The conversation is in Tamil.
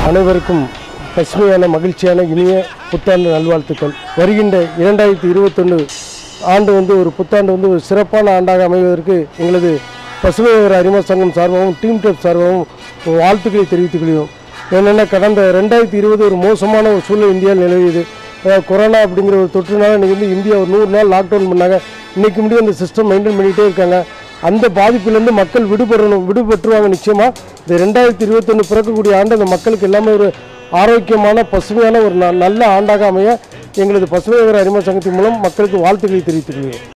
அனைவருக்கும் பசுமையான மகிழ்ச்சியான இனிய புத்தாண்டு நல்வாழ்த்துக்கள் வருகின்ற இரண்டாயிரத்தி இருபத்தொன்று ஆண்டு வந்து ஒரு புத்தாண்டு வந்து ஒரு சிறப்பான ஆண்டாக அமைவதற்கு எங்களது பசுமை நகர அறிமுக சங்கம் சார்பாகவும் டீம் டெப் சார்பாகவும் வாழ்த்துக்களை தெரிவித்துக் கொள்கிறோம் என்னென்னா கடந்த ரெண்டாயிரத்தி இருபது ஒரு மோசமான ஒரு சூழ்நிலை இந்தியாவில் நிலவியது அதாவது கொரோனா அப்படிங்கிற ஒரு தொற்றுனால இன்றைக்கி வந்து இந்தியா ஒரு நூறு நாள் லாக்டவுன் பண்ணாங்க இன்றைக்கி முடியும் அந்த சிஸ்டம் மெயின்டைன் பண்ணிகிட்டே இருக்காங்க அந்த பாதிப்பிலேருந்து மக்கள் விடுபடணும் விடுபட்டுருவாங்க நிச்சயமாக இந்த ரெண்டாயிரத்தி இருபத்தொன்று பிறக்கக்கூடிய ஆண்டு அந்த மக்களுக்கு எல்லாமே ஒரு ஆரோக்கியமான பசுமையான ஒரு ந- நல்ல ஆண்டாக அமைய எங்களது பசுமை நகர அறிமுக சங்கத்தின் மூலம் மக்களுக்கு வாழ்த்துக்களை தெரிவித்துக் கொள்கிறேன்